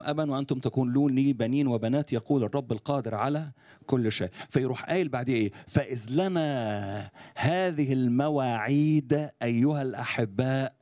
أبا وأنتم تكونون لي بنين وبنات يقول الرب القادر على كل شيء فيروح قايل بعد إيه فإذ لنا هذه المواعيد أيها الأحباء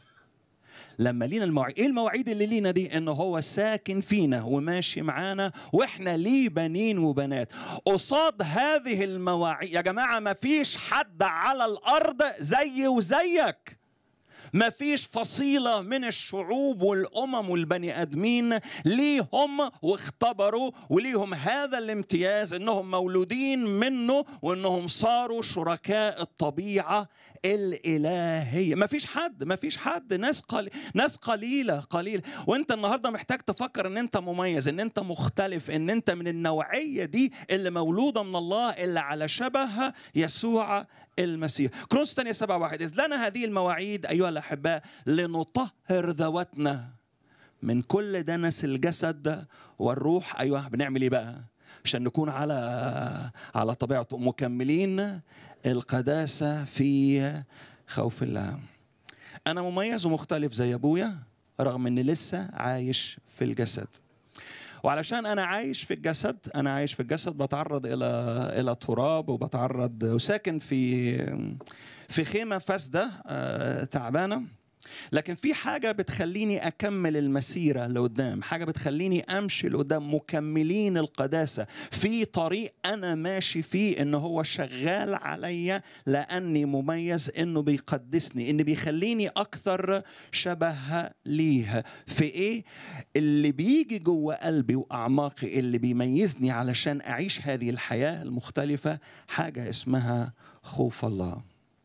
لما لينا المواعيد ايه المواعيد اللي لينا دي ان هو ساكن فينا وماشي معانا واحنا ليه بنين وبنات قصاد هذه المواعيد يا جماعه ما فيش حد على الارض زي وزيك ما فيش فصيلة من الشعوب والأمم والبني آدمين ليهم واختبروا وليهم هذا الامتياز أنهم مولودين منه وأنهم صاروا شركاء الطبيعة الإلهية ما فيش حد ما فيش حد ناس قليل ناس قليلة قليلة وانت النهاردة محتاج تفكر ان انت مميز ان انت مختلف ان انت من النوعية دي اللي مولودة من الله اللي على شبه يسوع المسيح كرونس الثانية سبعة واحد إذ لنا هذه المواعيد أيها الأحباء لنطهر ذواتنا من كل دنس الجسد والروح أيوة بنعمل إيه بقى عشان نكون على على طبيعته مكملين القداسة في خوف الله أنا مميز ومختلف زي أبويا رغم إني لسه عايش في الجسد وعلشان انا عايش في الجسد انا عايش في الجسد بتعرض الى الى تراب وبتعرض وساكن في في خيمه فاسده تعبانه لكن في حاجه بتخليني اكمل المسيره لقدام حاجه بتخليني امشي لقدام مكملين القداسه في طريق انا ماشي فيه ان هو شغال عليا لاني مميز انه بيقدسني ان بيخليني اكثر شبه ليه في ايه اللي بيجي جوه قلبي واعماقي اللي بيميزني علشان اعيش هذه الحياه المختلفه حاجه اسمها خوف الله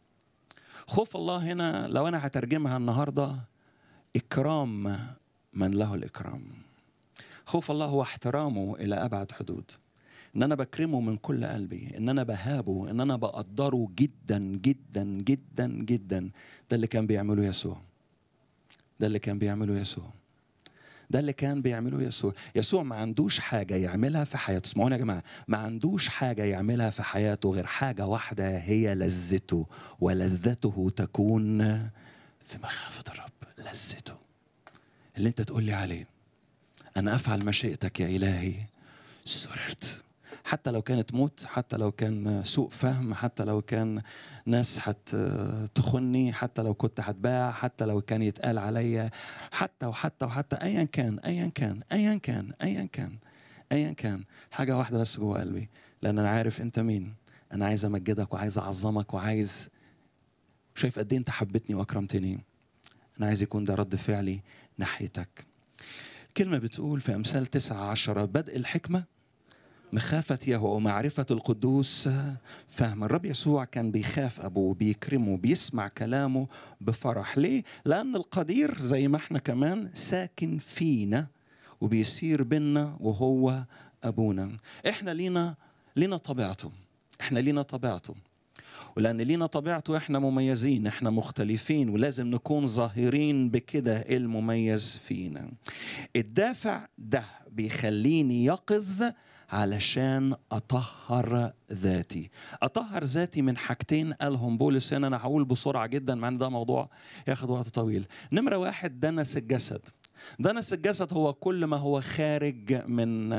خوف الله هنا لو انا هترجمها النهارده اكرام من له الاكرام خوف الله هو احترامه الى ابعد حدود ان انا بكرمه من كل قلبي ان انا بهابه ان انا بقدره جدا جدا جدا جدا ده اللي كان بيعمله يسوع ده اللي كان بيعمله يسوع ده اللي كان بيعمله يسوع يسوع ما عندوش حاجة يعملها في حياته اسمعوني يا جماعة ما عندوش حاجة يعملها في حياته غير حاجة واحدة هي لذته ولذته تكون في مخافة الرب لذته اللي انت تقول لي عليه أنا أفعل مشيئتك يا إلهي سررت حتى لو كانت موت حتى لو كان سوء فهم حتى لو كان ناس هتخني حتى لو كنت هتباع حتى لو كان يتقال عليا حتى وحتى وحتى ايا كان ايا كان ايا كان ايا كان ايا كان حاجه واحده بس جوه قلبي لان انا عارف انت مين انا عايز امجدك وعايز اعظمك وعايز شايف قد ايه انت حبيتني واكرمتني انا عايز يكون ده رد فعلي ناحيتك كلمة بتقول في أمثال تسعة عشرة بدء الحكمة مخافة يهوه ومعرفة القدوس فهم الرب يسوع كان بيخاف أبوه بيكرمه بيسمع كلامه بفرح ليه؟ لأن القدير زي ما احنا كمان ساكن فينا وبيسير بينا وهو أبونا احنا لينا لينا طبيعته احنا لينا طبيعته ولأن لينا طبيعته احنا مميزين احنا مختلفين ولازم نكون ظاهرين بكده المميز فينا الدافع ده بيخليني يقظ علشان اطهر ذاتي اطهر ذاتي من حاجتين قالهم بولس هنا انا هقول بسرعه جدا مع ان ده موضوع ياخد وقت طويل نمره واحد دنس الجسد دنس الجسد هو كل ما هو خارج من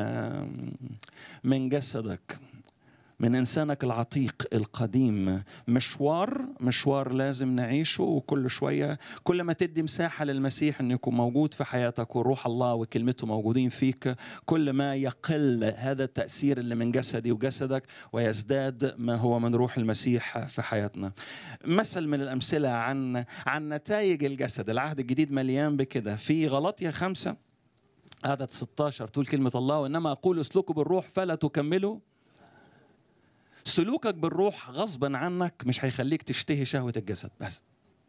من جسدك من انسانك العتيق القديم مشوار مشوار لازم نعيشه وكل شويه كل ما تدي مساحه للمسيح انه يكون موجود في حياتك وروح الله وكلمته موجودين فيك كل ما يقل هذا التاثير اللي من جسدي وجسدك ويزداد ما هو من روح المسيح في حياتنا مثل من الامثله عن عن نتائج الجسد العهد الجديد مليان بكده في غلطية خمسة عدد 16 تقول كلمة الله وإنما أقول اسلكوا بالروح فلا تكملوا سلوكك بالروح غصبا عنك مش هيخليك تشتهي شهوة الجسد بس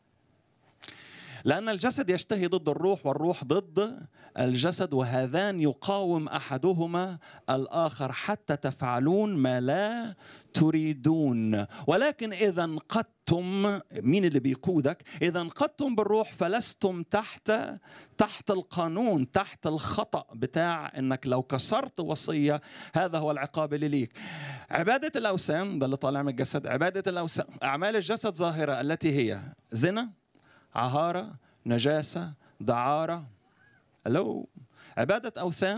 لأن الجسد يشتهي ضد الروح والروح ضد الجسد وهذان يقاوم أحدهما الآخر حتى تفعلون ما لا تريدون ولكن إذا انقدتم مين اللي بيقودك إذا انقدتم بالروح فلستم تحت تحت القانون تحت الخطأ بتاع إنك لو كسرت وصية هذا هو العقاب اللي ليك عبادة الأوثان ده اللي طالع من الجسد عبادة الأوثان أعمال الجسد ظاهرة التي هي زنا عهارة نجاسة دعارة ألو عباده اوثان